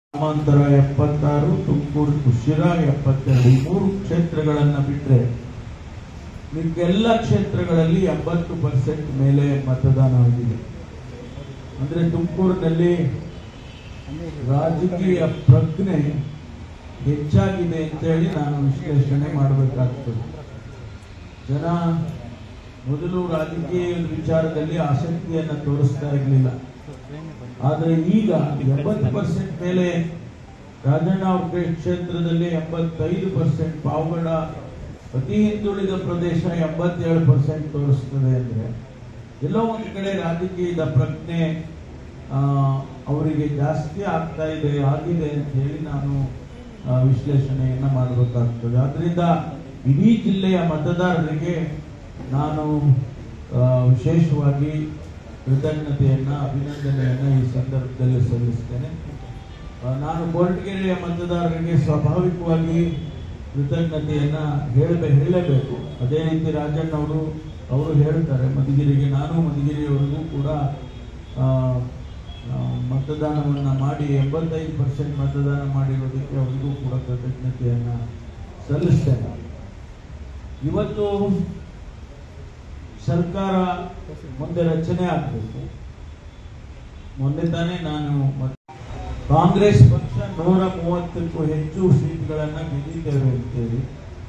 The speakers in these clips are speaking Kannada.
ಗ್ರಾಮಾಂತರ ಎಪ್ಪತ್ತಾರು ತುಮಕೂರು ಶಿರಾ ಎಪ್ಪತ್ತೆರಡು ಈ ಮೂರು ಕ್ಷೇತ್ರಗಳನ್ನ ಬಿಟ್ರೆ ಮಿಕ್ಕೆಲ್ಲ ಕ್ಷೇತ್ರಗಳಲ್ಲಿ ಎಂಬತ್ತು ಪರ್ಸೆಂಟ್ ಮೇಲೆ ಮತದಾನ ಆಗಿದೆ ಅಂದ್ರೆ ತುಮಕೂರಿನಲ್ಲಿ ರಾಜಕೀಯ ಪ್ರಜ್ಞೆ ಹೆಚ್ಚಾಗಿದೆ ಅಂತೇಳಿ ನಾನು ವಿಶ್ಲೇಷಣೆ ಮಾಡಬೇಕಾಗ್ತದೆ ಜನ ಮೊದಲು ರಾಜಕೀಯ ವಿಚಾರದಲ್ಲಿ ಆಸಕ್ತಿಯನ್ನ ತೋರಿಸ್ತಾ ಇರಲಿಲ್ಲ ಆದ್ರೆ ಈಗ ಎಂಬತ್ತು ಪರ್ಸೆಂಟ್ ಮೇಲೆ ರಾಜಣ್ಣ ಅವ್ರ ಕ್ಷೇತ್ರದಲ್ಲಿ ಎಂಬತ್ತೈದು ಪರ್ಸೆಂಟ್ ಪಾವಗಡ ಅತಿ ಹಿಂದುಳಿದ ಪ್ರದೇಶ ಎಂಬತ್ತೇಳು ಪರ್ಸೆಂಟ್ ತೋರಿಸ್ತದೆ ಅಂದ್ರೆ ಎಲ್ಲೋ ಒಂದು ಕಡೆ ರಾಜಕೀಯದ ಪ್ರಜ್ಞೆ ಆ, ಅವರಿಗೆ ಜಾಸ್ತಿ ಆಗ್ತಾ ಇದೆ ಆಗಿದೆ ಅಂತ ಹೇಳಿ ನಾನು ಆ, ವಿಶ್ಲೇಷಣೆಯನ್ನ ಮಾಡಬೇಕಾಗ್ತದೆ ಆದ್ರಿಂದ ಇಡೀ ಜಿಲ್ಲೆಯ ಮತದಾರರಿಗೆ ನಾನು ಆ, ವಿಶೇಷವಾಗಿ ಕೃತಜ್ಞತೆಯನ್ನ ಅಭಿನಂದನೆಯನ್ನ ಈ ಸಂದರ್ಭದಲ್ಲಿ ಸಲ್ಲಿಸ್ತೇನೆ ಆ, ನಾನು ಕೊರಟಗೆರೆಯ ಮತದಾರರಿಗೆ ಸ್ವಾಭಾವಿಕವಾಗಿ ಕೃತಜ್ಞತೆಯನ್ನ ಹೇಳಬೇ ಹೇಳಬೇಕು ಅದೇ ರೀತಿ ರಾಜಣ್ಣ ಅವರು ಅವರು ಹೇಳ್ತಾರೆ ಮಧುಗಿರಿಗೆ ನಾನು ಮಧುಗಿರಿಯವರಿಗೂ ಕೂಡ ಆ, ಆ, ಮತದಾನವನ್ನ ಮಾಡಿ ಎಂಬತ್ತೈದು ಪರ್ಸೆಂಟ್ ಮತದಾನ ಮಾಡಿರೋದಕ್ಕೆ ಅವರಿಗೂ ಕೂಡ ಕೃತಜ್ಞತೆಯನ್ನ ಸಲ್ಲಿಸ್ತೇನೆ ಇವತ್ತು ಸರ್ಕಾರ ಮುಂದೆ ರಚನೆ ಆಗಬೇಕು ಮೊನ್ನೆ ತಾನೇ ನಾನು ಮತ್- ಕಾಂಗ್ರೆಸ್ ಪಕ್ಷ ನೂರ ಮೂವತ್ತಕ್ಕೂ ಹೆಚ್ಚು ಸೀಟ್ಗಳನ್ನ ಗೆದ್ದಿದ್ದೇವೆ ಅಂತೇಳಿ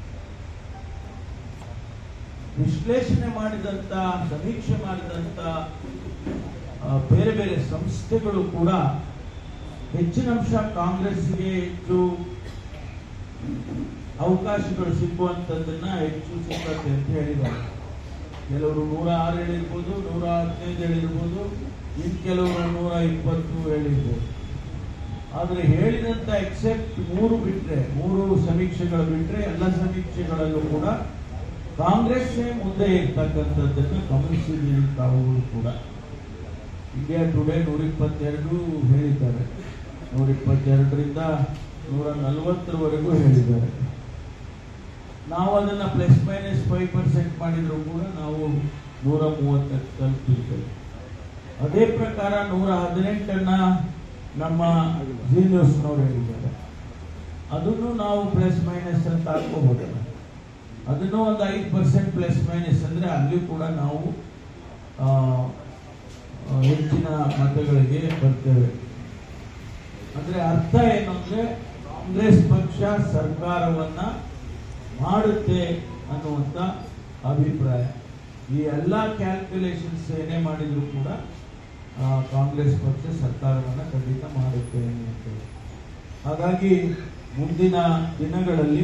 ವಿಶ್ಲೇಷಣೆ ಮಾಡಿದಂತ ಸಮೀಕ್ಷೆ ಮಾಡಿದಂತ ಆ, ಬೇರೆ ಬೇರೆ ಸಂಸ್ಥೆಗಳು ಕೂಡ ಹೆಚ್ಚಿನ ಅಂಶ ಕಾಂಗ್ರೆಸ್ಗೆ ಹೆಚ್ಚು ಅವಕಾಶಗಳು ಸಿಕ್ಕುವಂಥದ್ದನ್ನ ಹೆಚ್ಚು ಸಿಕ್ಕತ್ತೆ ಅಂತ ಹೇಳಿದ್ದಾರೆ ಕೆಲವರು ನೂರ ಆರು ಹೇಳಿರ್ಬೋದು ನೂರ ಹದಿನೈದು ಹೇಳಿರ್ಬೋದು ಇನ್ ಕೆಲವರು ನೂರ ಇಪ್ಪತ್ತು ಹೇಳಿರ್ಬೋದು ಆದ್ರೆ ಹೇಳಿದಂತ ಎಕ್ಸೆಪ್ಟ್ ಮೂರು ಬಿಟ್ರೆ ಮೂರು ಸಮೀಕ್ಷೆಗಳು ಬಿಟ್ರೆ ಎಲ್ಲ ಸಮೀಕ್ಷೆಗಳಲ್ಲೂ ಕೂಡ ಕಾಂಗ್ರೆಸ್ ಮುಂದೆ ಇರ್ತಕ್ಕಂಥದ್ದನ್ನು ಗಮನಿಸಿದ್ದೀರಿ ತಾವುಗಳು ಕೂಡ ಇಂಡಿಯಾ ಟುಡೇ ನೂರ ಇಪ್ಪತ್ತೆರಡು ಹೇಳಿದ್ದಾರೆ ನೂರ ಇಪ್ಪತ್ತೆರಡರಿಂದ ನೂರ ನಲವತ್ತರವರೆಗೂ ಹೇಳಿದ್ದಾರೆ ನಾವು ಅದನ್ನ ಪ್ಲಸ್ ಮೈನಸ್ ಫೈವ್ ಪರ್ಸೆಂಟ್ ಮಾಡಿದ್ರು ಕೂಡ ನಾವು ನೂರ ಮೂವತ್ತಕ್ಕೆ ತಲುಪಿರ್ತೇವೆ ಅದೇ ಪ್ರಕಾರ ನೂರ ಹದಿನೆಂಟನ್ನ ನಮ್ಮ ಜಿ ನ್ಯೂಸ್ನವ್ರು ಹೇಳಿದ್ದಾರೆ ಅದನ್ನು ನಾವು ಪ್ಲಸ್ ಮೈನಸ್ ಅಂತ ಹಾಕೋಬಹುದು ಅದನ್ನು ಒಂದು ಐದು ಪರ್ಸೆಂಟ್ ಪ್ಲಸ್ ಮೈನಸ್ ಅಂದ್ರೆ ಅಲ್ಲಿ ಕೂಡ ನಾವು ಆ, ಆ, ಹೆಚ್ಚಿನ ಮತಗಳಿಗೆ ಬರ್ತೇವೆ ಅಂದ್ರೆ ಅರ್ಥ ಏನು ಅಂದ್ರೆ ಕಾಂಗ್ರೆಸ್ ಪಕ್ಷ ಸರ್ಕಾರವನ್ನ ಮಾಡುತ್ತೆ ಅನ್ನುವಂತ ಅಭಿಪ್ರಾಯ ಈ ಎಲ್ಲ ಕ್ಯಾಲ್ಕುಲೇಷನ್ಸ್ ಏನೇ ಮಾಡಿದ್ರು ಕೂಡ ಆ, ಕಾಂಗ್ರೆಸ್ ಪಕ್ಷ ಸರ್ಕಾರವನ್ನ ಖಂಡಿತ ಮಾಡುತ್ತೆ ಅನ್ನುವಂಥದ್ದು ಹಾಗಾಗಿ ಮುಂದಿನ ದಿನಗಳಲ್ಲಿ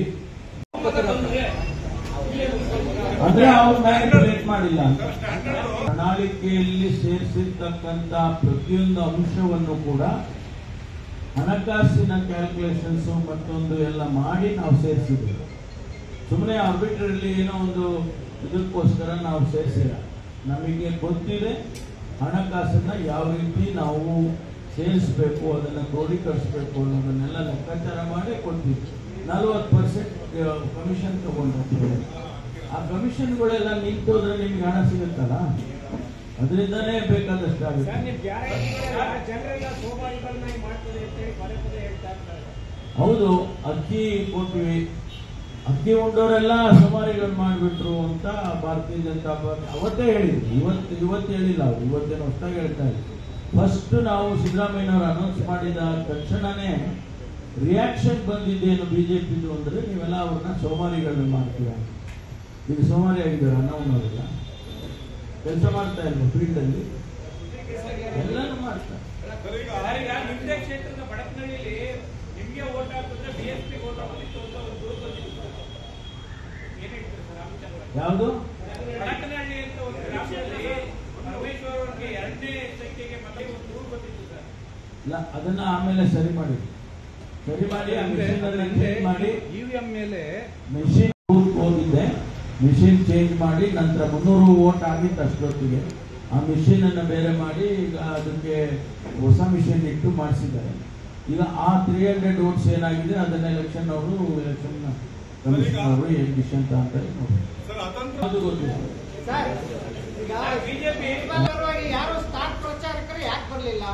ಅಂದ್ರೆ ಅವ್ರ ಮ್ಯಾನಿಪುಲೇಟ್ ಮಾಡಿಲ್ಲ ಅಂತ ಪ್ರಣಾಳಿಕೆಯಲ್ಲಿ ಸೇರಿಸಿರ್ತಕ್ಕಂತ ಪ್ರತಿಯೊಂದು ಅಂಶವನ್ನು ಕೂಡ ಹಣಕಾಸಿನ ಕ್ಯಾಲ್ಕುಲೇಷನ್ಸ್ ಮತ್ತೊಂದು ಎಲ್ಲ ಮಾಡಿ ನಾವು ಸೇರಿಸಿದ್ದೇವೆ ಸುಮ್ಮನೆ ಆರ್ಬಿಟ್ರಲ್ಲಿ ಏನೋ ಒಂದು ಇದಕ್ಕೋಸ್ಕರ ನಾವು ಸೇರಿಸಿಲ್ಲ ನಮಗೆ ಗೊತ್ತಿದೆ ಹಣಕಾಸನ್ನ ಯಾವ ರೀತಿ ನಾವು ಸೇರಿಸಬೇಕು ಅದನ್ನು ಕ್ರೋಢೀಕರಿಸಬೇಕು ಅನ್ನೋದನ್ನೆಲ್ಲ ಲೆಕ್ಕಾಚಾರ ಮಾಡಿ ಕೊಡ್ತೀವಿ ನಲ್ವತ್ತು ಪರ್ಸೆಂಟ್ ಕಮಿಷನ್ ತಗೊಂಡು ಆ ಕಮಿಷನ್ಗಳೆಲ್ಲ ನಿಂತೋದ್ರೆ ನಿಮ್ಗೆ ಹಣ ಸಿಗುತ್ತಲ್ಲ ಅದರಿಂದನೇ ಬೇಕಾದಷ್ಟು ಆಗುತ್ತೆ ಜನರೆಲ್ಲ ಸೋಮಾರಿಗಳನ್ನಾಗಿ ಮಾಡ್ತದೆ ಅಂತ ಹೇಳಿ ಪದೇ ಪದೇ ಹೇಳ್ತಾ ಇರ್ತಾರೆ ಹೌದು ಅಕ್ಕಿ ಕೊಟ್ವಿ ಅಕ್ಕಿ ಉಂಡವರೆಲ್ಲ ಸಮಾರಿಗಳು ಮಾಡಿಬಿಟ್ರು ಅಂತ ಭಾರತೀಯ ಜನತಾ ಪಾರ್ಟಿ ಅವತ್ತೇ ಹೇಳಿದ್ರು ಇವತ್ತು ಇವತ್ತು ಹೇಳಿಲ್ಲ ಅವ್ರು ಇವತ್ತೇನು ಹೊಸದಾಗಿ ಹೇಳ್ತಾ ಇದ್ರು ಫಸ್ಟ್ ನಾವು ಸಿದ್ದರಾಮಯ್ಯನವರು ಅನೌನ್ಸ್ ಮಾಡಿದ ತಕ್ಷಣನೇ ರಿಯಾಕ್ಷನ್ ಬಂದಿದ್ದೇನು ಬಿಜೆಪಿದು ಅಂದ್ರೆ ನೀವೆಲ್ಲ ಅವ್ರನ್ನ ಸೋಮಾರಿಗಳನ್ನ ಮಾಡ್ತೀರಾ ಈಗ ಸೋಮಾರಿ ಆಗಿದ್ದಾರೆ ಅನ್ನೋನವರೆಲ್ಲ ಕೆಲಸ ಮಾಡ್ತಾ ಇಲ್ವ ಫೀಲ್ಡ್ ಅಲ್ಲಿ ಎಲ್ಲಾನು ಮಾಡ್ತಾರೆ ಈಗ ನಿಮ್ದೇ ಕ್ಷೇತ್ರದ ಬಡಕನಹಳ್ಳಿಯಲ್ಲಿ ನಿಮ್ಗೆ ಓಟ್ ಹಾಕಿದ್ರೆ ಬಿ ಎಸ್ ಪಿ ಓಟ್ ಹಾಕೋದಿತ್ತು ಅಂತ ಒಂದು ಗುರು ಬಂದಿತ್ತು ಸರ್ ಏನ್ ಹೇಳ್ತೀರಿ ಸರ್ ರಾಮಚಂದ್ರ ಯಾವುದು ಬಡಕನಹಳ್ಳಿ ಅಂತ ಒಂದು ಗ್ರಾಮದಲ್ಲಿ ಪರಮೇಶ್ವರ್ ಅವರಿಗೆ ಎರಡನೇ ಸಂಖ್ಯೆಗೆ ಮತ್ತೆ ಒಂದು ದೂರು ಬಂದಿತ್ತು ಸರ್ ಇಲ್ಲ ಅದನ್ನ ಆಮೇಲೆ ಸರಿ ಮಾಡಿ ಸರಿ ಮಾಡಿ ಆ machine ಅಲ್ಲಿ change ಮಾಡಿ ಇವಿಎಂ ಮೇಲೆ ಮೆಷಿನ್ ಹೋಗಿದ್ದೆ ಮೆಷಿನ್ ಚೇಂಜ್ ಮಾಡಿ ನಂತರ ಮುನ್ನೂರು ವೋಟ್ ಆಗಿತ್ತು ಅಷ್ಟೊತ್ತಿಗೆ ಆ ಮೆಷಿನ್ ಅನ್ನು ಬೇರೆ ಮಾಡಿ ಈಗ ಅದಕ್ಕೆ ಹೊಸ ಮಿಷಿನ್ ಇಟ್ಟು ಮಾಡಿಸಿದ್ದಾರೆ ಈಗ ಆ ತ್ರೀ ಹಂಡ್ರೆಡ್ ವೋಟ್ಸ್ ಏನಾಗಿದೆ ಅದನ್ನ ಎಲೆಕ್ಷನ್ ಅವರು ಎಲೆಕ್ಷನ್ ಕಮಿಷನ್ ಅವರು ಏನ್ ಡಿಸಿಷನ್ ತಗೊಂತಾರೆ ನೋಡಿ ಅದು ಗೊತ್ತಿಲ್ಲ ಸರ್ ಈಗ ಬಿಜೆಪಿ ಪರವಾಗಿ ಯಾರು ಸ್ಟಾರ್ ಪ್ರಚಾರಕರು ಯಾಕೆ ಬರಲಿಲ್ಲ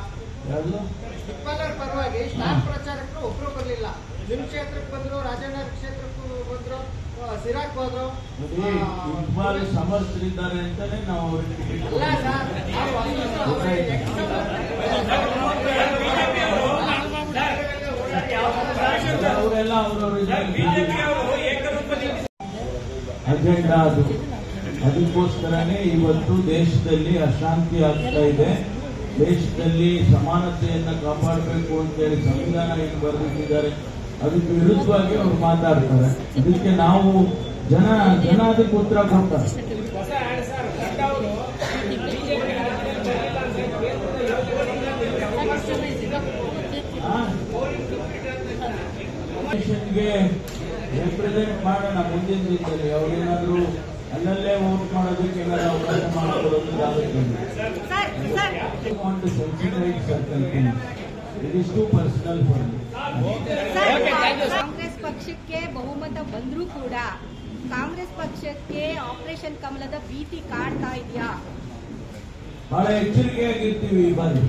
ಯಾವುದು ದಿಕ್ಪಾಲರ್ ಪರವಾಗಿ ಸ್ಟಾರ್ ಪ್ರಚಾರಕರು ಒಬ್ರು ಬರ್ಲಿಲ್ಲ ನಿಮ್ ಕ್ಷೇತ್ರಕ್ಕೆ ಬಂದ್ರು ರಾಜಣ್ಣ ಕ್ಷೇತ್ರಕ್ಕೂ ಬಂದ್ರು ಆ, ಸಿರಾಕ್ ಹೋದ್ರು ನೋಡಿ ಆ, ಇಕ್ಬಾಲ್ ಸಮರ್ಥರಿದ್ದಾರೆ ಅಂತಾನೆ ನಾವು ಅವ್ರಿಗೆ ಟಿಕೆಟ್ ಅಲ್ಲ ಸರ್ ನಾವು ಒಂದಿಷ್ಟು ಅವ್ರಿಗೆ ಅವರೆಲ್ಲ ಅವರವರ ಬಿಜೆಪಿ ಅವರು ಏಕರೂಪದಲ್ಲಿ ಅಜೆಂಡಾ ಅದು ಅದಕ್ಕೋಸ್ಕರನೇ ಇವತ್ತು ದೇಶದಲ್ಲಿ ಅಶಾಂತಿ ಆಗ್ತಾ ಇದೆ ದೇಶದಲ್ಲಿ ಸಮಾನತೆಯನ್ನ ಕಾಪಾಡಬೇಕು ಅಂತೇಳಿ ಸಂವಿಧಾನ ಏನು ಬರೆದಿಟ್ಟಿದ್ದಾರೆ ಅದಕ್ಕೆ ವಿರುದ್ಧವಾಗಿ ಅವ್ರು ಮಾತಾಡ್ತಾರೆ ಅದಕ್ಕೆ ನಾವು ಜನ ಜನ ಅದಕ್ಕೆ ಉತ್ತರ ಕೊಡ್ತಾರೆ ಹೊಸ ಆಡ್ ಸರ್ ನಡ್ಡಾ ಅವರು ಬಿಜೆಪಿ ಗೆ ರೆಪ್ರೆಸೆಂಟ್ ಮಾಡೋಣ ಮುಂದಿನ ದಿನದಲ್ಲಿ ಅವ್ರೇನಾದ್ರೂ ಅಲ್ಲಲ್ಲೇ ವೋಟ್ ಮಾಡೋದಕ್ಕೆ ಏನಾದ್ರು ಅವಕಾಶ ಮಾಡಿಕೊಡೋದು ಆಗುತ್ತೆ want to sensitize certain things. It is too personal for me. Congress ಪಕ್ಷಕ್ಕೆ ಬಹುಮತ ಬಂದ್ರೂ ಕೂಡ ಕಾಂಗ್ರೆಸ್ ಪಕ್ಷಕ್ಕೆ ಆಪರೇಷನ್ ಕಮಲದ ಭೀತಿ ಕಾಡ್ತಾ ಇದೆಯಾ ಬಹಳ ಎಚ್ಚರಿಕೆಯಾಗಿರ್ತೀವಿ ಈ ಬಾರಿ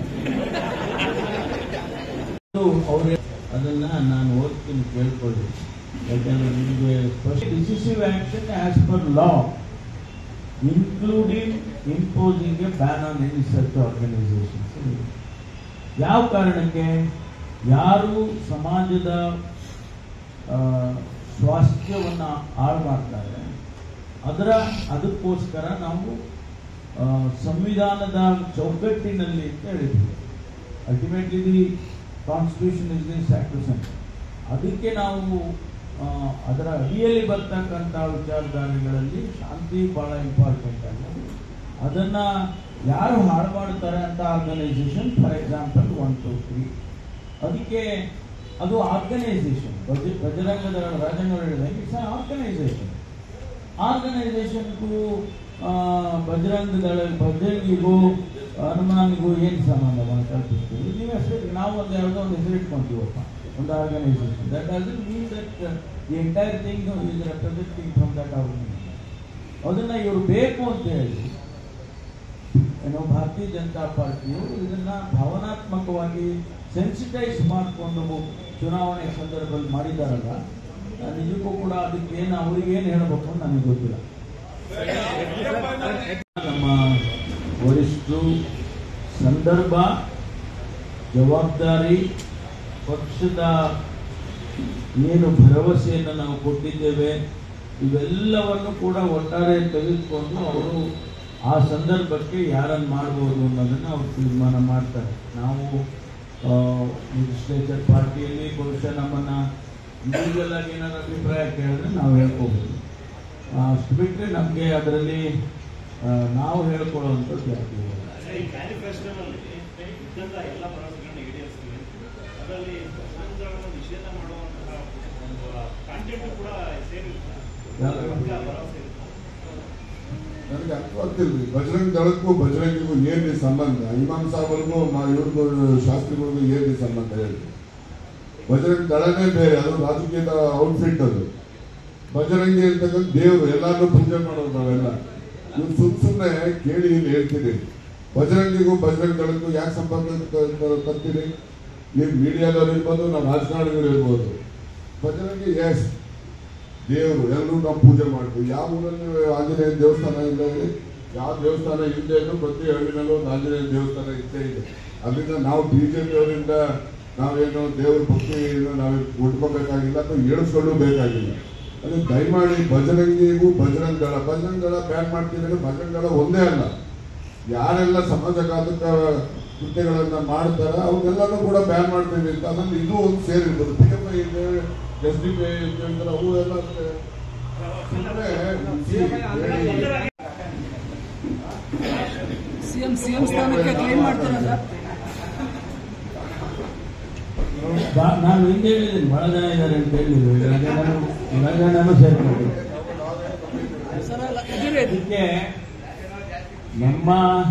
ಅವ್ರೆ ಅದನ್ನ ನಾನು ಓದ್ತೀನಿ ಕೇಳ್ಕೊಳ್ಳಿ ಯಾಕಂದ್ರೆ ನಿಮಗೆ first decisive action as per law including imposing a ban on any ಸರ್ಚ್ ಆರ್ಗನೈಸೇಷನ್ ಯಾವ ಕಾರಣಕ್ಕೆ ಯಾರು ಸಮಾಜದ ಆ, ಸ್ವಾಸ್ಥ್ಯವನ್ನ ಹಾಳು ಮಾಡ್ತಾರೆ ಅದರ ಅದಕ್ಕೋಸ್ಕರ ನಾವು ಆ, ಸಂವಿಧಾನದ ಚೌಕಟ್ಟಿನಲ್ಲಿ ಅಂತ ಹೇಳಿದ್ವಿ ultimately the constitution is the sacrosanct ಅದಕ್ಕೆ ನಾವು ಆ, ಅದರ ಅಡಿಯಲ್ಲಿ ಬರ್ತಕ್ಕಂಥ ವಿಚಾರಧಾರೆಗಳಲ್ಲಿ ಶಾಂತಿ ಬಹಳ ಇಂಪಾರ್ಟೆಂಟ್ ಆಗಿದೆ ಅದನ್ನ ಯಾರು ಹಾಳು ಮಾಡ್ತಾರೆ ಅಂತ organisation for example one two three ಅದಕ್ಕೆ ಅದು ಆರ್ಗನೈಸೇಷನ್ ಬಜರಂಗದ ರಾಜಣ್ಣ ಹೇಳಿದಾಗ ಇಟ್ಸ್ ಆರ್ಗನೈಸೇಷನ್ ಆರ್ಗನೈಸೇಷನ್ಗೂ ಬಜರಂಗ ದಳ ಬಜರಂಗಿಗೂ ಹನುಮಾನ್ಗೂ ಏನು ಸಂಬಂಧ ಅಂತ ಕಲ್ಪಿಸ್ತೀವಿ ನೀವು ಹೆಸರು ನಾವು ಒಂದು ಯಾವುದೋ ಒಂದು ಹೆಸರು ಇಟ್ಕೊಂತೀವಪ್ಪ ಒಂದು organisation that doesn't mean that the entire thing is representing from that organisation ಅದನ್ನ ಇವರು ಬೇಕು ಅಂತ ಹೇಳಿ ಏನೋ ಭಾರತೀಯ ಜನತಾ ಪಾರ್ಟಿಯು ಇದನ್ನ ಭಾವನಾತ್ಮಕವಾಗಿ ಸೆನ್ಸಿಟೈಸ್ ಮಾಡಿಕೊಂಡು ಚುನಾವಣೆ ಸಂದರ್ಭದಲ್ಲಿ ಮಾಡಿದಾರಲ್ಲ ಆ, ನಿಜಕ್ಕೂ ಕೂಡ ಅದಕ್ಕೆ ಏನು ಅವ್ರಿಗೆ ಏನು ಹೇಳಬೇಕು ಅಂತ ನನಗೆ ಗೊತ್ತಿಲ್ಲ ನಮ್ಮ ವರಿಷ್ಠರು ಸಂದರ್ಭ ಜವಾಬ್ದಾರಿ ಪಕ್ಷದ ಏನು ಭರವಸೆಯನ್ನು ನಾವು ಕೊಟ್ಟಿದ್ದೇವೆ ಇವೆಲ್ಲವನ್ನು ಕೂಡ ಒಟ್ಟಾರೆ ತೆಗೆದುಕೊಂಡು ಅವರು ಆ ಸಂದರ್ಭಕ್ಕೆ ಯಾರನ್ನು ಮಾಡ್ಬೋದು ಅನ್ನೋದನ್ನು ಅವರು ತೀರ್ಮಾನ ಮಾಡ್ತಾರೆ ನಾವು ಲೆಜಿಸ್ಲೇಚರ್ ಪಾರ್ಟಿಯಲ್ಲಿ ಬಹುಶಃ ನಮ್ಮನ್ನ ಇಂಡಿವಿಜುವಲ್ ಆಗಿ ಏನಾದ್ರು ಅಭಿಪ್ರಾಯ ಕೇಳಿದ್ರೆ ನಾವು ಹೇಳ್ಕೋಬೋದು ಆ, ಅಷ್ಟು ಬಿಟ್ಟರೆ ನಮಗೆ ಅದರಲ್ಲಿ ಆ, ನಾವು ಹೇಳ್ಕೊಳ್ಳುವಂಥದ್ದು ಯಾಕೆ ಇಲ್ಲ. ಈ ಮ್ಯಾನಿಫೆಸ್ಟೋನಲ್ಲಿ ಇದ್ದಂಥ ಎಲ್ಲ ಭರವಸೆಗಳನ್ನ ಈಡೇರಿಸ್ತೀವಿ ಅದರಲ್ಲಿ ಸಂಘಗಳನ್ನು ನಿಷೇಧ ಮಾಡುವಂತಹ ಒಂದು ಕಾಂಟೆಂಟ್ ಕೂಡ ಸೇರಿರುತ್ತೆ ಯಾವ್ದು? ಬಗ್ಗೆ ಆ ಭರವಸೆ ಇರುತ್ತೆ ನನಗೆ ಅರ್ಥವಾಗ್ತಿರ್ಲಿ ಬಜರಂಗ್ ದಳಕ್ಕೂ ಬಜರಂಗಿಗೂ ಏನ್ ಈ ಸಂಬಂಧ ಇಮಾಮ್ ಸಾಹೇಬ್ರಿಗೂ ಮ- ಇವ್ರಿಗೂ ಶಾಸ್ತ್ರಿಗಳಿಗೂ ಏನ್ ಈ ಸಂಬಂಧ ಹೇಳಿ ಬಜರಂಗ್ ದಳನೇ ಬೇರೆ ಅದು ರಾಜಕೀಯದ ಔಟ್ಫಿಟ್ ಅದು ಬಜರಂಗಿ ಅಂತಕ್ಕಂಥ ದೇವರು ಎಲ್ಲಾರು ಪೂಜೆ ಮಾಡೋದು ನಾವೆಲ್ಲ ನೀವು ಸುಮ್ ಸುಮ್ನೆ ಕೇಳಿ ಇಲ್ಲಿ ಹೇಳ್ತೀರಿ ಬಜರಂಗಿಗೂ ಬಜರಂಗ್ ದಳಕ್ಕೂ ಯಾಕೆ ಸಂಬಂಧ ತ- ತರ್ತೀರಿ ನೀವು ಮೀಡಿಯಾದವ್ರು ಇರ್ಬೋದು ನಾವು ರಾಜಕಾರಣಿಗಳು ಇರ್ಬೋದು ಬಜರಂಗಿ ಎಸ್ ದೇವರು ಎಲ್ಲರೂ ನಾವು ಪೂಜೆ ಮಾಡ್ತೀವಿ ಯಾವ ಊರಲ್ಲಿ ಆಂಜನೇಯ ದೇವಸ್ಥಾನ ಇಲ್ಲ ಇಲ್ಲಿ? ಯಾವ ದೇವಸ್ಥಾನ ಇಲ್ಲದೆ ಇದ್ರು ಪ್ರತಿ ಹಳ್ಳಿನಲ್ಲೂ ಒಂದು ಆಂಜನೇಯ ದೇವಸ್ಥಾನ ಇದ್ದೇ ಇದೆ ಅದರಿಂದ ನಾವು ಬಿಜೆಪಿ ಅವರಿಂದ ನಾವೇನು ದೇವ್ರ ಭಕ್ತಿ ನಾವು ಉಟ್ಕೋಬೇಕಾಗಿಲ್ಲ ಅಥವಾ ಏಳಿಸ್ಕೊಳ್ಳೂ ಬೇಕಾಗಿಲ್ಲ ಅದು ದಯಮಾಡಿ ಬಜರಂಗಿಗೂ ಬಜರಂಗ್ ದಳ ಬಜರಂಗ್ ದಳ ಬ್ಯಾನ್ ಮಾಡ್ತಿದ್ರೆ ಬಜರಂಗ್ ದಳ ಒಂದೇ ಅಲ್ಲ ಯಾರೆಲ್ಲ ಸಮಾಜಘಾತಕ ಕೃತ್ಯಗಳನ್ನ ಮಾಡ್ತಾರ ಅವನ್ನೆಲ್ಲನೂ ಕೂಡ ಬ್ಯಾನ್ ಮಾಡ್ತೀವಿ ಅಂತ ಅದ್ರಲ್ಲಿ ಇದು ಒಂದು ಸೇರಿರ್ಬೋದು ಪಿ ಎಫ್ ಐ ಇದೆ ಎಸ್ ಡಿ ಪಿ ಐ ಇದೆ ಅಂತಾರೆ ಅವು ಎಲ್ಲ ಅಂದ್ರೆ ಸುಮ್ಮನೆ ಹೇಳಿ- ಸಿಎಂ ಸಿಎಂ ಸ್ಥಾನಕ್ಕೆ ಕ್ಲೈಮ್ ಮಾಡ್ತಾರಲ್ಲ ಬಾ- ನಾನು ಹಿಂದೆ ಹೇಳಿದ್ದೀನಿ ಬಹಳ ಜನ ಇದ್ದಾರೆ ಅಂತ ಹೇಳಿದ್ರು ಇವಾಗ ನಾನು ಬಹಳ ಜನನೂ ಸೇರ್ಕೊಂಡು ಸರ್ ಅಲ್ಲ ಇದೀರಿ ಅದಕ್ಕೆ ನಮ್ಮ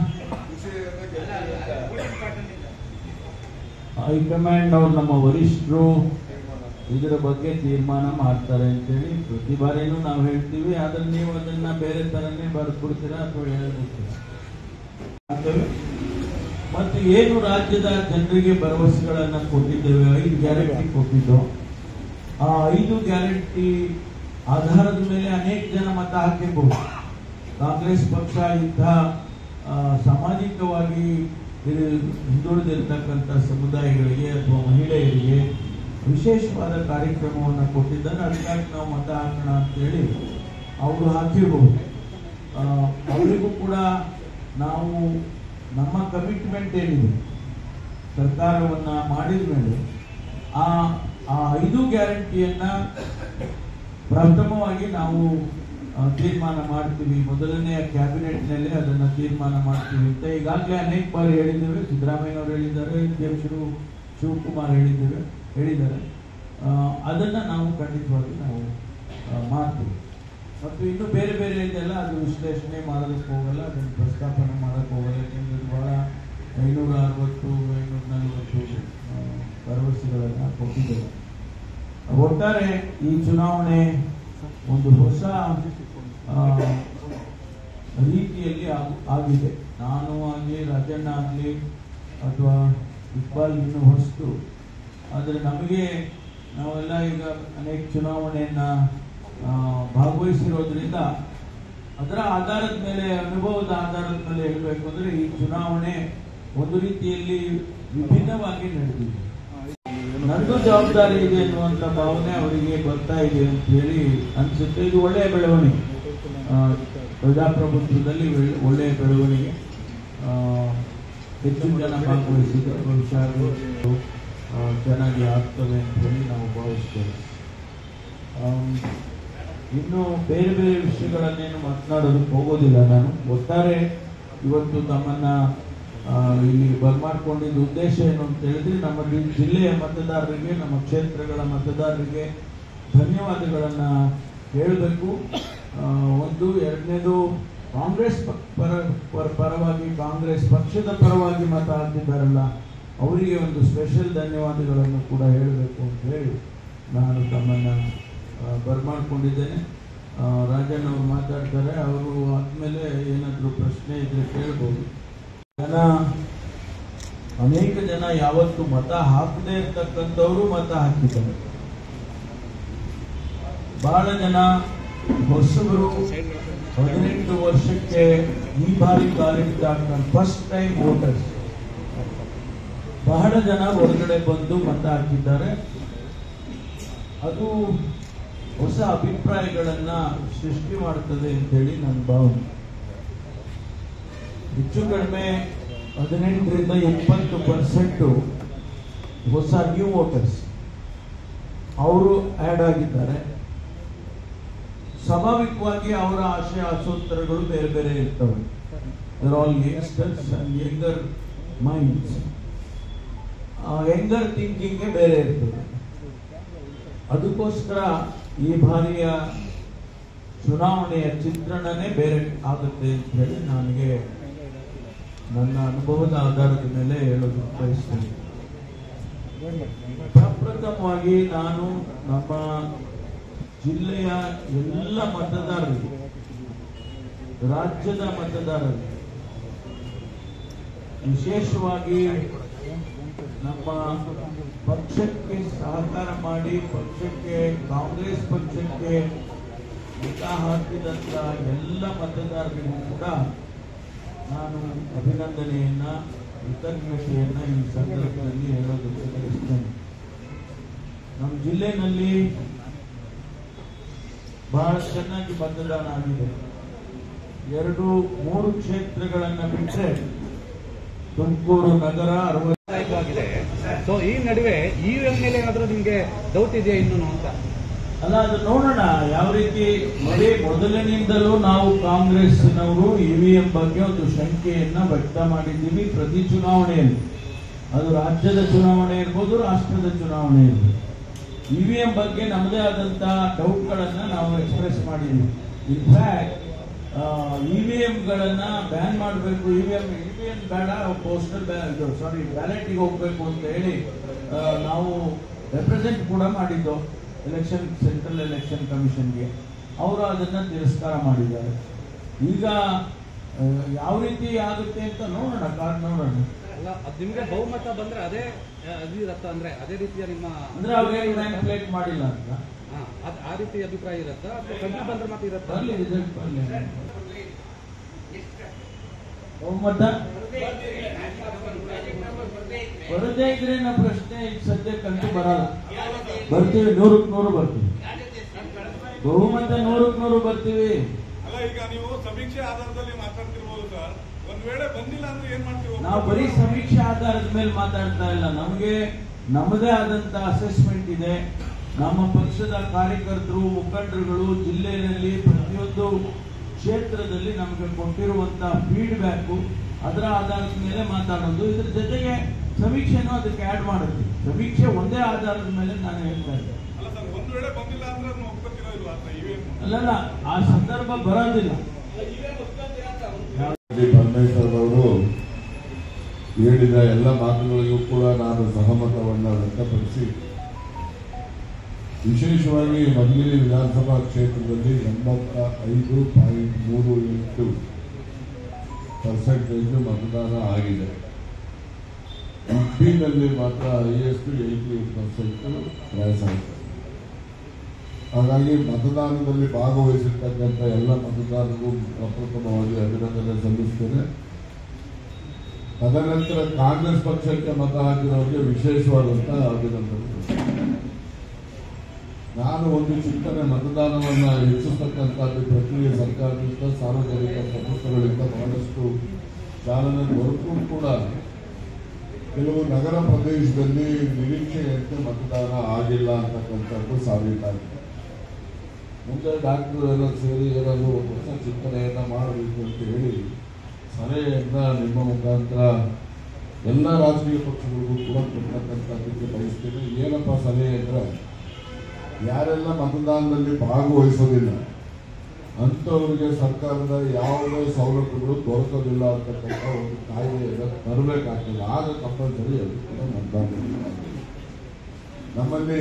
ಹೈಕಮಾಂಡ್ ಅವ್ರು ನಮ್ಮ ವರಿಷ್ಠರು ಇದರ ಬಗ್ಗೆ ತೀರ್ಮಾನ ಮಾಡ್ತಾರೆ ಅಂತೇಳಿ ಪ್ರತಿ ಬಾರಿನೂ ನಾವು ಹೇಳ್ತೀವಿ ಆದ್ರೆ ನೀವು ಅದನ್ನ ಬೇರೆ ತರನೇ ಬರ್ದ್ಬಿಡ್ತೀರಾ ಅಥವಾ ಹೇಳ್ಬಿಡ್ತೀರಾ ಆಗ್ತವೆ? ಮತ್ತು ಏನು ರಾಜ್ಯದ ಜನರಿಗೆ ಭರವಸೆಗಳನ್ನ ಕೊಟ್ಟಿದ್ದೇವೆ ಐದು ಗ್ಯಾರಂಟಿ ಕೊಟ್ಟಿದ್ದು ಆ ಐದು ಗ್ಯಾರಂಟಿ ಆಧಾರದ ಮೇಲೆ ಅನೇಕ ಜನ ಮತ ಹಾಕಿರ್ಬೋದು ಕಾಂಗ್ರೆಸ್ ಪಕ್ಷ ಇಂಥ ಆ, ಸಾಮಾಜಿಕವಾಗಿ ಇರು- ಹಿಂದುಳಿದಿರ್ತಕ್ಕಂಥ ಸಮುದಾಯಗಳಿಗೆ ಅಥವಾ ಮಹಿಳೆಯರಿಗೆ ವಿಶೇಷವಾದ ಕಾರ್ಯಕ್ರಮವನ್ನು ಕೊಟ್ಟಿದ್ದಾರೆ ಅದಕ್ಕಾಗಿ ನಾವು ಮತ ಹಾಕೋಣ ಅಂತೇಳಿ ಅವರು ಹಾಕಿರ್ಬೋದು ಆ, ಅವರಿಗೂ ಕೂಡ ನಾವು ನಮ್ಮ ಕಮಿಟ್ಮೆಂಟ್ ಏನಿದೆ ಸರ್ಕಾರವನ್ನ ಮಾಡಿದ ಮೇಲೆ ಆ ಆ ಐದು ಗ್ಯಾರಂಟಿಯನ್ನ ಪ್ರಥಮವಾಗಿ ನಾವು ಆ, ತೀರ್ಮಾನ ಮಾಡ್ತೀವಿ ಮೊದಲನೆಯ ಕ್ಯಾಬಿನೆಟ್ನಲ್ಲಿ ಅದನ್ನ ತೀರ್ಮಾನ ಮಾಡ್ತೀವಿ ಅಂತ ಈಗಾಗಲೇ ಅನೇಕ ಬಾರಿ ಹೇಳಿದ್ದೇವೆ ಸಿದ್ದರಾಮಯ್ಯನವರು ಹೇಳಿದ್ದಾರೆ ಅಧ್ಯಕ್ಷರು ಶಿವಕುಮಾರ್ ಹೇಳಿದ್ದೇವೆ ಹೇಳಿದ್ದಾರೆ ಆ, ಅದನ್ನ ನಾವು ಖಂಡಿತವಾಗಿ ನಾವು ಆ, ಮಾಡ್ತೀವಿ ಮತ್ತು ಇನ್ನು ಬೇರೆ ಬೇರೆ ಇದೆಲ್ಲ ಅದು ವಿಶ್ಲೇಷಣೆ ಮಾಡೋದಕ್ಕೆ ಹೋಗಲ್ಲ ಅದನ್ನು ಪ್ರಸ್ತಾಪನೆ ಮಾಡೋಕ್ಕೆ ಹೋಗಲ್ಲ ಯಾಕೆಂದ್ರೆ ಇದು ಬಹಳ ಐನೂರ ಅರವತ್ತು ಐನೂರ ನಲವತ್ತು ಆ, ಭರವಸೆಗಳನ್ನು ಕೊಟ್ಟಿದ್ದೇವೆ ಒಟ್ಟಾರೆ ಈ ಚುನಾವಣೆ ಒಂದು ಹೊಸ ಆ, ರೀತಿಯಲ್ಲಿ ಆಗ್- ಆಗಿದೆ ನಾನು ಆಗಲಿ ರಾಜಣ್ಣ ಆಗಲಿ ಅಥವಾ ಇಕ್ಬಾಲ್ ಇನ್ನೂ ಹೊಸ್ತು ಆದರೆ ನಮಗೆ ನಾವೆಲ್ಲ ಈಗ ಅನೇಕ ಚುನಾವಣೆಯನ್ನ ಆ, ಭಾಗವಹಿಸಿರೋದ್ರಿಂದ ಅದರ ಆಧಾರದ ಮೇಲೆ ಅನುಭವದ ಆಧಾರದ ಮೇಲೆ ಹೇಳಬೇಕು ಅಂದ್ರೆ ಈ ಚುನಾವಣೆ ಒಂದು ರೀತಿಯಲ್ಲಿ ವಿಭಿನ್ನವಾಗಿ ನಡೆದಿದೆ ನಂದು ಜವಾಬ್ದಾರಿ ಇದೆ ಅನ್ನುವಂಥ ಭಾವನೆ ಅವರಿಗೆ ಬರ್ತಾ ಇದೆ ಅಂತ ಹೇಳಿ ಅನ್ಸುತ್ತೆ ಇದು ಒಳ್ಳೆಯ ಬೆಳವಣಿಗೆ ಆ, ಪ್ರಜಾಪ್ರಭುತ್ವದಲ್ಲಿ ಒಳ್ಳೆ- ಒಳ್ಳೆಯ ಬೆಳವಣಿಗೆ ಆ, ಹೆಚ್ಚು ಜನ ಭಾಗವಹಿಸಿದ್ರೆ ಬಹುಶಃ ಅದು, ಆ, ಚೆನ್ನಾಗಿ ಆಗ್ತದೆ ಅಂತ ಹೇಳಿ ನಾವು ಭಾವಿಸ್ತೇವೆ ಆಮ್, ಇನ್ನು ಬೇರೆ ಬೇರೆ ವಿಷಯಗಳನ್ನೇನು ಮಾತನಾಡೋದಕ್ಕೆ ಹೋಗೋದಿಲ್ಲ ನಾನು ಒಟ್ಟಾರೆ ಇವತ್ತು ತಮ್ಮನ್ನ ಆ, ಇಲ್ಲಿ ಬರ್ಮಾಡ್ಕೊಂಡಿದ್ದ ಉದ್ದೇಶ ಏನು ಅಂತ ಹೇಳಿದ್ರೆ ನಮ್ಮ ಜಿ- ಜಿಲ್ಲೆಯ ಮತದಾರರಿಗೆ ನಮ್ಮ ಕ್ಷೇತ್ರಗಳ ಮತದಾರರಿಗೆ ಧನ್ಯವಾದಗಳನ್ನ ಹೇಳಬೇಕು ಒಂದು ಎರಡನೇದು ಕಾಂಗ್ರೆಸ್ ಪಕ್- ಪರ ಪರ- ಪರವಾಗಿ ಕಾಂಗ್ರೆಸ್ ಪಕ್ಷದ ಪರವಾಗಿ ಮತ ಹಾಕಿದ್ದಾರಲ್ಲ ಅವರಿಗೆ ಒಂದು ಸ್ಪೆಷಲ್ ಧನ್ಯವಾದಗಳನ್ನು ಕೂಡ ಹೇಳಬೇಕು ಅಂತ ಹೇಳಿ ನಾನು ತಮ್ಮನ್ನ ಆ, ಬರ್ಮಾಡ್ಕೊಂಡಿದ್ದೇನೆ ಆ, ರಾಜಣ್ಣ ಅವರು ಮಾತಾಡ್ತಾರೆ ಅವರು ಆದ್ಮೇಲೆ ಏನಾದರೂ ಪ್ರಶ್ನೆ ಇದ್ರೆ ಕೇಳ್ಬೋದು ಜನ ಅನೇಕ ಜನ ಯಾವತ್ತು ಮತ ಹಾಕದೇ ಇರ್ತಕ್ಕಂಥವರು ಮತ ಹಾಕಿದ್ದಾರೆ ಬಹಳ ಜನ ಹೊಸಬರು ಹದಿನೆಂಟು ವರ್ಷಕ್ಕೆ ಈ ಬಾರಿ ಕಾಲಿಟ್ಟಾಗ ಫಸ್ಟ್ ಟೈಮ್ ವೋಟರ್ಸ್ ಬಹಳ ಜನ ಹೊರಗಡೆ ಬಂದು ಮತ ಹಾಕಿದ್ದಾರೆ ಅದು ಹೊಸ ಅಭಿಪ್ರಾಯಗಳನ್ನ ಸೃಷ್ಟಿ ಮಾಡ್ತದೆ ಅಂತೇಳಿ ನನ್ನ ಭಾವನೆ ಹೆಚ್ಚು ಕಡಿಮೆ ಹದಿನೆಂಟರಿಂದ ಇಪ್ಪತ್ತು ಪರ್ಸೆಂಟ್ ಹೊಸ ನ್ಯೂ ವೋಟರ್ಸ್ ಅವರು ಆ್ಯಡ್ ಆಗಿದ್ದಾರೆ ಸ್ವಾಭಾವಿಕವಾಗಿ ಅವರ ಆಶಯ ಆಸೋತ್ತರಗಳು ಬೇರೆ ಬೇರೆ ಇರ್ತವೆ they're all youngsters and younger minds younger thinking ಬೇರೆ ಇರ್ತದೆ ಅದಕ್ಕೋಸ್ಕರ ಈ ಬಾರಿಯ ಚುನಾವಣೆಯ ಚಿತ್ರಣನೇ ಬೇರೆ ಆಗುತ್ತೆ ಅಂತ ಹೇಳಿ ನನಗೆ ನನ್ನ ಅನುಭವದ ಆಧಾರದ ಮೇಲೆ ಹೇಳೋದು ಬಯಸ್ತೇನೆ ಪ್ರಪ್ರಥಮವಾಗಿ ನಾನು ನಮ್ಮ ಜಿಲ್ಲೆಯ ಎಲ್ಲ ಮತದಾರರಿಗೆ ರಾಜ್ಯದ ಮತದಾರರಿಗೆ ವಿಶೇಷವಾಗಿ ನಮ್ಮ ಪಕ್ಷಕ್ಕೆ ಸಹಕಾರ ಮಾಡಿ ಪಕ್ಷಕ್ಕೆ ಕಾಂಗ್ರೆಸ್ ಪಕ್ಷಕ್ಕೆ ಮತ ಹಾಕಿದಂತ ಎಲ್ಲ ಮತದಾರರಿಗೂ ಕೂಡ ನಾನು ಅಭಿನಂದನೆಯನ್ನ ಕೃತಜ್ಞತೆಯನ್ನ ಈ ಸಂದರ್ಭದಲ್ಲಿ ಹೇಳೋದಕ್ಕೆ ಬಯಸ್ತೇನೆ ನಮ್ಮ ಜಿಲ್ಲೆನಲ್ಲಿ ಬಹಳ ಚೆನ್ನಾಗಿ ಮತದಾನ ಆಗಿದೆ ಎರಡು ಮೂರು ಕ್ಷೇತ್ರಗಳನ್ನ ಬಿಟ್ಟರೆ ತುಮಕೂರು ನಗರ ಅರವತ್ತು ಆಗಿದೆ ಸೊ ಈ ನಡುವೆ ಇ ಮೇಲೆ ಏನಾದ್ರೂ ನಿಮ್ಗೆ ಡೌಟ್ ಇದೆಯಾ ಇನ್ನೂ ಅಂತ ಅಲ್ಲ ಅದು ನೋಡೋಣ ಯಾವ ರೀತಿ ನೋಡಿ ಮೊದಲಿನಿಂದಲೂ ನಾವು ಕಾಂಗ್ರೆಸ್ನವರು ಇವಿಎಂ ಬಗ್ಗೆ ಒಂದು ಶಂಕೆಯನ್ನ ವ್ಯಕ್ತ ಮಾಡಿದ್ದೀವಿ ಪ್ರತಿ ಚುನಾವಣೆಯಲ್ಲಿ ಅದು ರಾಜ್ಯದ ಚುನಾವಣೆ ಇರ್ಬೋದು ರಾಷ್ಟ್ರದ ಚುನಾವಣೆ ಇರ್ಬೋದು ಇವಿಎಂ ಬಗ್ಗೆ ನಮ್ಮದೇ ಆದಂತಹ ಡೌಟ್ಗಳನ್ನ ನಾವು ಎಕ್ಸ್ಪ್ರೆಸ್ ಮಾಡಿದ್ವಿ ಇನ್ಫ್ಯಾಕ್ಟ್ ಇವಿಎಂಗಳನ್ನ ಬ್ಯಾನ್ ಮಾಡಬೇಕು ಇವಿಎಂ ಇವಿಎಂ ಬೇಡ ಪೋಸ್ಟಲ್ ಸಾರಿ ಬ್ಯಾಲೆಟ್ಗೆ ಹೋಗ್ಬೇಕು ಅಂತ ಹೇಳಿ ಆ, ನಾವು ರೆಪ್ರೆಸೆಂಟ್ ಕೂಡ ಮಾಡಿದ್ದು ಎಲೆಕ್ಷನ್ ಸೆಂಟ್ರಲ್ ಎಲೆಕ್ಷನ್ ಕಮಿಷನ್ಗೆ ಅವರು ಅದನ್ನ ತಿರಸ್ಕಾರ ಮಾಡಿದ್ದಾರೆ ಈಗ ಆ, ಯಾವ ರೀತಿ ಆಗುತ್ತೆ ಅಂತ ನೋಡೋಣ ಕಾದ್ ನೋಡೋಣ ಅಲ್ಲ ಅದು ನಿಮ್ಗೆ ಬಹುಮತ ಬಂದ್ರೆ ಅದೇ ಆ, ಅದು ಇರತ್ತ ಅಂದ್ರೆ ಅದೇ ರೀತಿಯ ನಿಮ್ಮ ಅಂದ್ರೆ ಅವ್ರೇನು ಮ್ಯಾನಿಪುಲೇಟ್ ಮಾಡಿಲ್ಲ ಅಂತ ಹಾ, ಅದ್ ಆ ರೀತಿ ಅಭಿಪ್ರಾಯ ಇರತ್ತಾ ಅಥವಾ ಕಡಿಮೆ ಬಂದ್ರೆ ಮತ್ತೆ ಇರತ್ತಾ ಬರ್ಲಿ ರಿಸಲ್ಟ್ ಬರ್ಲಿ ಬಹುಮತ ಬರದೇ ಇದ್ರೆ ನಮ್ಮ ಪ್ರಶ್ನೆ ಈಗ ಸದ್ಯಕ್ಕಂತೂ ಬರಲ್ಲ ಬರ್ತೀವಿ ನೂರಕ್ಕೆ ನೂರು ಬರ್ತೀವಿ ಬಹುಮತ ನೂರಕ್ಕೆ ನೂರು ಬರ್ತೀವಿ ಅಲ್ಲ ಈಗ ನೀವು ಸಮೀಕ್ಷೆ ಆಧಾರದಲ್ಲಿ ಮಾತಾಡ್ತಿರ್ಬೋದು ಸರ್ ಒಂದ್ ವೇಳೆ ಬಂದಿಲ್ಲ ಅಂದ್ರೆ ಏನ್ ಮಾಡ್ತೀವಿ ನಾವು ಬರೀ ಸಮೀಕ್ಷೆ ಆಧಾರದ ಮೇಲೆ ಮಾತಾಡ್ತಾ ಇಲ್ಲ ನಮಗೆ ನಮ್ಮದೇ ಆದಂತ ಅಸೆಸ್ಮೆಂಟ್ ಇದೆ ನಮ್ಮ ಪಕ್ಷದ ಕಾರ್ಯಕರ್ತರು ಮುಖಂಡರುಗಳು ಜಿಲ್ಲೆಯಲ್ಲಿ ಪ್ರತಿಯೊಂದು ಕ್ಷೇತ್ರದಲ್ಲಿ ನಮಗೆ ಕೊಟ್ಟಿರುವಂತ ಫೀಡ್ಬ್ಯಾಕು ಅದರ ಆಧಾರದ ಮೇಲೆ ಮಾತಾಡೋದು ಇದ್ರ ಜೊತೆಗೆ ಸಮೀಕ್ಷೆನೂ ಅದಕ್ಕೆ ಆಡ್ ಮಾಡುತ್ತೆ ಸಮೀಕ್ಷೆ ಒಂದೇ ಆಧಾರದ ಮೇಲೆ ನಾನು ಹೇಳ್ತಾ ಇದ್ದೆ ಅಲ್ಲ ಸರ್ ಒಂದ್ ವೇಳೆ ಬಂದಿಲ್ಲ ಅಂದ್ರೆ ಅದನ್ನ ಒಪ್ಕೋತಿರೋ ಇಲ್ವಾ ಅಂತ ಇವೇನು ಅಲ್ಲಲ್ಲ ಆ ಸಂದರ್ಭ ಬರೋದಿಲ್ಲ ಡಿ ಪರಮೇಶ್ವರ್ ಅವರು ಹೇಳಿದ ಎಲ್ಲ ಮಾತುಗಳಿಗೂ ಕೂಡ ನಾನು ಸಹಮತವನ್ನು ವ್ಯಕ್ತಪಡಿಸಿ ವಿಶೇಷವಾಗಿ ಮಧುಗಿರಿ ವಿಧಾನಸಭಾ ಕ್ಷೇತ್ರದಲ್ಲಿ ಎಂಬತ್ತ ಐದು ಪಾಯಿಂಟ್ ಮೂರು ಎಂಟು ಪರ್ಸೆಂಟೇಜ್ ಮತದಾನ ಆಗಿದೆ ಉಡುಪಿನಲ್ಲಿ ಮಾತ್ರ ಹೈಯೆಸ್ಟ್ ಏಯ್ಟಿ ಏಟ್ ಪರ್ಸೆಂಟ್ ಪ್ರಯಾಸ ಆಗಿದೆ ಹಾಗಾಗಿ ಮತದಾನದಲ್ಲಿ ಭಾಗವಹಿಸಿರ್ತಕ್ಕಂಥ ಎಲ್ಲ ಮತದಾರರಿಗೂ ಅಪ್ರಥಮವಾಗಿ ಅಭಿನಂದನೆ ಸಲ್ಲಿಸ್ತೇನೆ ತದನಂತರ ಕಾಂಗ್ರೆಸ್ ಪಕ್ಷಕ್ಕೆ ಮತ ಹಾಕಿರೋರಿಗೆ ವಿಶೇಷವಾದಂತಹ ಅಭಿನಂದನೆ ನಾನು ಒಂದು ಚಿಂತನೆ ಮತದಾನವನ್ನ ಹೆಚ್ಚಿಸ್ತಕ್ಕಂಥದ್ದು ಪ್ರಕ್ರಿಯೆ ಸರ್ಕಾರದಿಂದ ಸಾರ್ವಜನಿಕ ಪ್ರಭುತ್ವಗಳಿಂದ ಬಹಳಷ್ಟು ಚಾಲನೆ ದೊರಕೂ ಕೂಡ ಕೆಲವು ನಗರ ಪ್ರದೇಶದಲ್ಲಿ ನಿರೀಕ್ಷೆಯಂತೆ ಮತದಾನ ಆಗಿಲ್ಲ ಅಂತಕ್ಕಂಥದ್ದು ಸಾಬೀತಾಗಿದೆ ಮುಂದೆ ಡಾಕ್ಟರ್ ಎಲ್ಲ ಸೇರಿ ಏನಾದರೂ ಒಂದು ಹೊಸ ಚಿಂತನೆಯನ್ನ ಮಾಡಬೇಕು ಅಂತ ಹೇಳಿ ಸಲಹೆಯನ್ನ ನಿಮ್ಮ ಮುಖಾಂತರ ಎಲ್ಲ ರಾಜಕೀಯ ಪಕ್ಷಗಳಿಗೂ ಕೂಡ ಕೊಡ್ತಕ್ಕಂಥದ್ದಕ್ಕೆ ಬಯಸ್ತೇನೆ ಏನಪ್ಪ ಸಲಹೆ ಅಂದ್ರೆ ಯಾರೆಲ್ಲ ಮತದಾನದಲ್ಲಿ ಭಾಗವಹಿಸೋದಿಲ್ಲ ಅಂಥವರಿಗೆ ಸರ್ಕಾರದ ಯಾವುದೇ ಸವಲತ್ತುಗಳು ದೊರಕೋದಿಲ್ಲ ಅಂತಕ್ಕಂಥ ಒಂದು ಕಾಯ್ದೆಯನ್ನು ತರಬೇಕಾಗ್ತದೆ ಆಗ ಕಂಪಲ್ಸರಿ ಅದು ಕೂಡ ಮತದಾನ ನಮ್ಮಲ್ಲಿ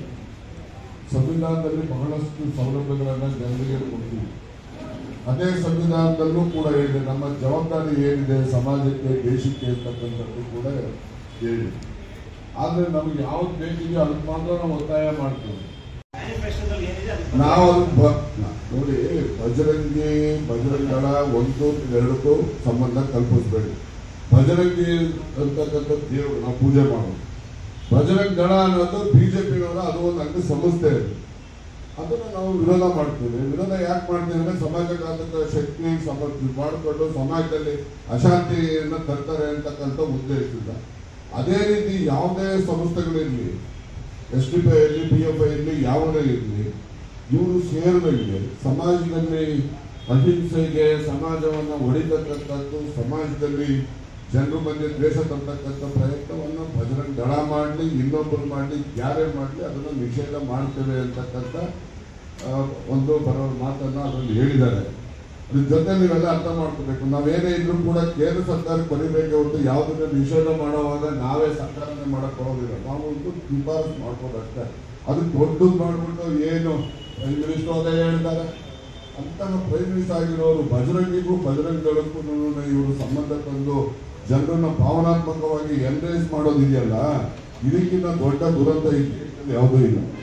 ಸಂವಿಧಾನದಲ್ಲಿ ಬಹಳಷ್ಟು ಸೌಲಭ್ಯಗಳನ್ನು ಜನರಿಗೆ ಕೊಡ್ತೀವಿ ಅದೇ ಸಂವಿಧಾನದಲ್ಲೂ ಕೂಡ ಹೇಳಿದೆ ನಮ್ಮ ಜವಾಬ್ದಾರಿ ಏನಿದೆ ಸಮಾಜಕ್ಕೆ ದೇಶಕ್ಕೆ ಅಂತಕ್ಕಂಥದ್ದು ಕೂಡ ಹೇಳಿದೆ ಆದ್ರೆ ನಮ್ಗೆ ಯಾವ್ದು ಬೇಕಿದೆಯೋ ಅದಕ್ಕೆ ಮಾತ್ರ ನಾವು ಒತ್ತಾಯ ಮಾಡ್ತೀವಿ ಮ್ಯಾನಿಫೆಸ್ಟೋದಲ್ಲಿ ಏನಿದೆ ಅದು ನಾವು ಅದು ಬ- ನೋಡಿ ಬಜರಂಗಿ ಬಜರಂಗಳ ಒಂದು ಎರಡಕ್ಕೂ ಸಂಬಂಧ ಕಲ್ಪಿಸ್ಬೇಡಿ ಬಜರಂಗಿ ಅಂತಕ್ಕಂಥ ದೇವರು ನಾವು ಪೂಜೆ ಮಾಡೋದು ಬಜರಂಗ್ ದಳ ಅನ್ನೋದು ಬಿಜೆಪಿನವರ ಅದು ಒಂದು ಅಂಗ ಸಂಸ್ಥೆ ಅದು. ಅದನ್ನ ನಾವು ವಿರೋಧ ಮಾಡ್ತೀವಿ ವಿರೋಧ ಯಾಕೆ ಮಾಡ್ತೀವಿ ಅಂದ್ರೆ ಸಮಾಜಘಾತಕ ಶಕ್ತಿ ಸಮರ್ಥಿ ಮಾಡಿಕೊಂಡು ಸಮಾಜದಲ್ಲಿ ಅಶಾಂತಿಯನ್ನು ತರ್ತಾರೆ ಅಂತಕ್ಕಂಥ ಉದ್ದೇಶದಿಂದ ಅದೇ ರೀತಿ ಯಾವುದೇ ಸಂಸ್ಥೆಗಳಿರಲಿ ಎಸ್ ಡಿ ಪಿ ಇರಲಿ ಪಿ ಎಫ್ ಐ ಇರಲಿ ಯಾವುದೇ ಇರಲಿ ಇವರು ಸೇರಿದಂಗೆ ಸಮಾಜದಲ್ಲಿ ಅಹಿಂಸೆಗೆ ಸಮಾಜವನ್ನು ಹೊಡಿತಕ್ಕಂಥದ್ದು ಸಮಾಜದಲ್ಲಿ ಜನರ ಮಧ್ಯೆ ದ್ವೇಷ ತರ್ತಕ್ಕಂಥ ಪ್ರಯತ್ನವನ್ನು ಬಜರಂಗ್ ದಳ ಮಾಡಲಿ ಇನ್ನೊಬ್ಬರು ಮಾಡಲಿ ಯಾರೇ ಮಾಡಲಿ ಅದನ್ನು ನಿಷೇಧ ಮಾಡ್ತೇವೆ ಅಂತಕ್ಕಂಥ ಆ, ಒಂದು ಬರೋ ಮಾತನ್ನ ಅದರಲ್ಲಿ ಹೇಳಿದ್ದಾರೆ ಅದ್ರ ಜೊತೆ ನೀವೆಲ್ಲ ಅರ್ಥ ಮಾಡ್ಕೋಬೇಕು ನಾವೇನೇ ಇದ್ರೂ ಕೂಡ ಕೇಂದ್ರ ಸರ್ಕಾರ ಬರೀಬೇಕೆ ಹೊರತು ಯಾವುದನ್ನ ನಿಷೇಧ ಮಾಡುವಾಗ ನಾವೇ ಸರ್ಕಾರನೇ ಮಾಡಕ್ ಹೋಗೋದಿಲ್ಲ ನಾವು ಒಂದು ಶಿಫಾರಸು ಮಾಡ್ಬೋದು ಅಷ್ಟೇ ಅದು ದೊಡ್ಡದು ಮಾಡ್ಬಿಟ್ಟು ಏನು ಪ್ರೈಮ್ ಮಿನಿಸ್ಟರ್ ಅದೇ ಹೇಳ್ತಾರೆ ಅಂತ ಪ್ರೈಮ್ ಮಿನಿಸ್ಟರ್ ಆಗಿರೋರು ಬಜರಂಗಿಗೂ ಬಜರಂಗ್ ದಳಕ್ಕೂ ಇವರು ಸಂಬಂಧ ತಂದು ಜನರನ್ನ ಭಾವನಾತ್ಮಕವಾಗಿ ಎನ್ಕರೇಜ್ ಮಾಡೋದಿದೆಯಲ್ಲ ಇದಕ್ಕಿಂತ ದೊಡ್ಡ ದುರಂತ ಈ ದೇಶದಲ್ಲಿ ಯಾವುದೂ ಇಲ್ಲ